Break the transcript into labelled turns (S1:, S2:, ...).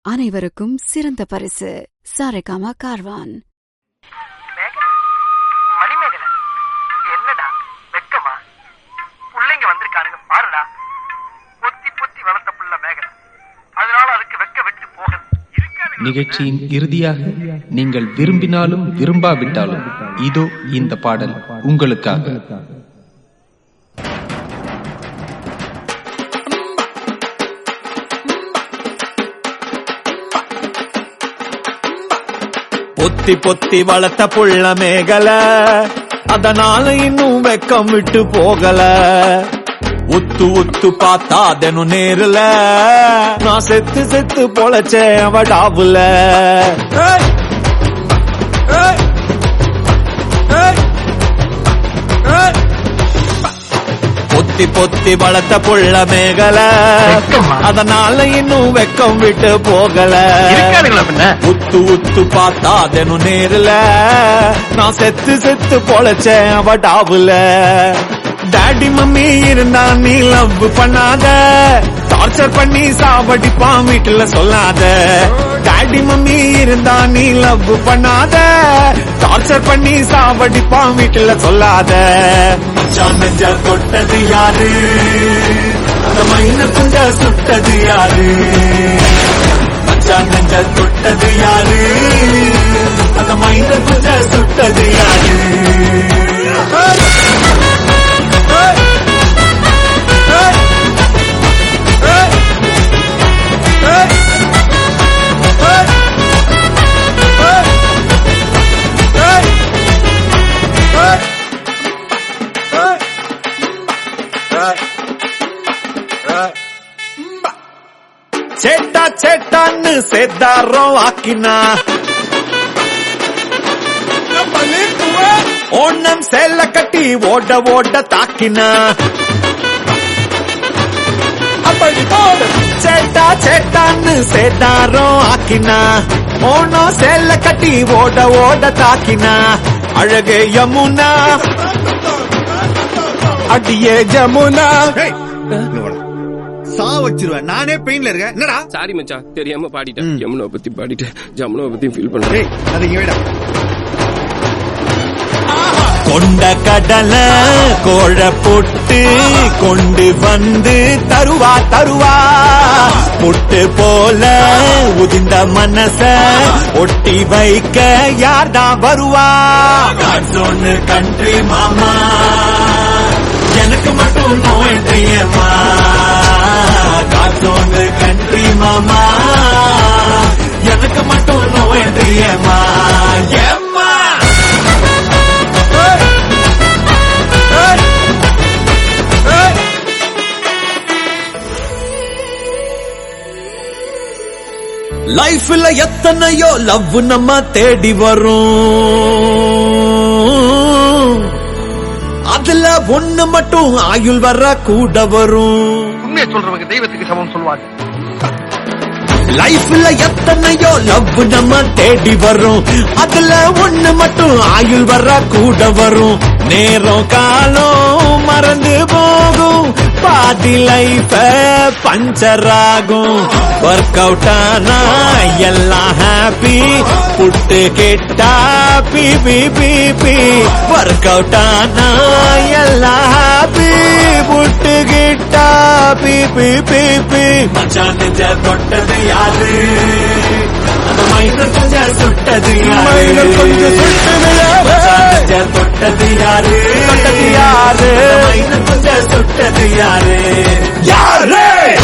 S1: அனைவருக்கும் சிறந்த பரிசு சாரேகாமா கார்வான்
S2: மேகலை மணிமேகலை என்னடா வெக்கமா புள்ளைங்க வந்திருக்கானுங்க பாருடா பொத்தி பொத்தி வளர்த்த புள்ள மேகலை அதனால அதுக்கு வெக்க வெட்டு போகல இருக்கானுங்க
S3: நிகழ்ச்சியின் இறுதியாக நீங்கள் விரும்பினாலும் விரும்பாவிட்டாலும் இதோ இந்த பாடல் உங்களுக்காக
S4: பொத்தி பொத்தி வளர்த்த புள்ள மேகல அதனால இன்னும் வெக்கம் விட்டு போகல உத்து உத்து பார்த்தா தினம் நேருல நான் செத்து செத்து பொழைச்சேன் அவடாவுல ஏய்! ஏய்! ஏய்! ஏய்! பொத்தி பொத்தி வளர்த்த புள்ள மேகல
S2: வெக்கமா?
S4: அதனால இன்னும் வெக்கம் விட்டு போகல
S2: இருக்கானுங்களா பின்ன
S4: உத்து உத்து பார்த்தா தினம் நேருல நான் செத்து செத்து பொழைச்சேன் அவடாவுல டாடி மம்மி இருந்தா நீ லவ் பண்ணாத டார்ச்சர் பண்ணி சாவடிப்பான் வீட்டுல சொல்லாத டாடி மம்மி இருந்தா நீ லவ் பண்ணாத டார்ச்சர் பண்ணி சாவடிப்பான் வீட்டுல சொல்லாத மச்சான் நெஞ்ச தொட்டது யாரு அந்த மைன குஞ்ச சுட்டது யாரு மச்சான் நெஞ்ச தொட்டது யாரு அந்த மைந்த குஞ்ச சுட்டது யாரு சேட்டா சேட்டான்னு சேத்தாரம் ஆக்கினா ஓணம் சேல கட்டி ஓட ஓட தாக்கினா அப்படி போடு சேட்டா சேட்டான்னு சேத்தாரம் ஆக்கினா ஓணம் சேல கட்டி ஓட ஓட தாக்கினா அழகே யமுனா அடியே ஜமுனா
S5: சா வச்சிருவேன் நானே பெயின்ல இருக்கேன் என்னடா
S6: சாரி மச்சான் தெரியாம பாடிட்டேன் யமுனா பத்தி பாடிட்டேன் ஜமுனா பத்தி ஃபீல் பண்றேன்
S5: டேய் அதை இங்க வேடா
S4: கொண்ட கடல கோழ போட்டு கொண்டு வந்து தருவா தருவா புட்டு போல உதிந்த மனச ஒட்டி வைக்க யார்தான் வருவா ஒன்னு கண்ட்ரி மாமா எனக்கு மட்டும் நோயம்மா காத்தோன்னு கண்ட்ரி மாமா எனக்கு மட்டும் நோயம்மா ஏம்மா லைஃப்ல எத்தனையோ லவ் நம்ம தேடி வரும் அதுல ஒண்ணு மட்டும் ஆயுள் வர கூட வரும்
S2: உண்மையை சொல்றவங்க தெய்வத்துக்கு சமம் சொல்லுவாங்க
S4: லைஃப்ல எத்தனையோ லவ் நம்ம தேடி வரும் அதுல ஒண்ணு மட்டும் ஆயுள் வர கூட வரும் நேரம் காலம் மறந்து போகும் பாதி லைஃப பஞ்சர் ஆகும் ஒர்க் அவுட் ஆனா எல்லாம் ஹாப்பி புட்டு கேட்டா பி பி பி பி ஒர்க் அவுட் ஆனா எல்லாம் ஹாப்பி புட்டு கேட்டா பி பி பி பி மச்சான் நெஞ்ச தொட்டது யாரு அந்த மைனர் கொஞ்சம் சுட்டது யாரு கொஞ்சம் சுட்டது யாரு தொட்டது யாரு தொட்டது யாரு மைனர் கொஞ்சம் சுட்டது யாரு யாரு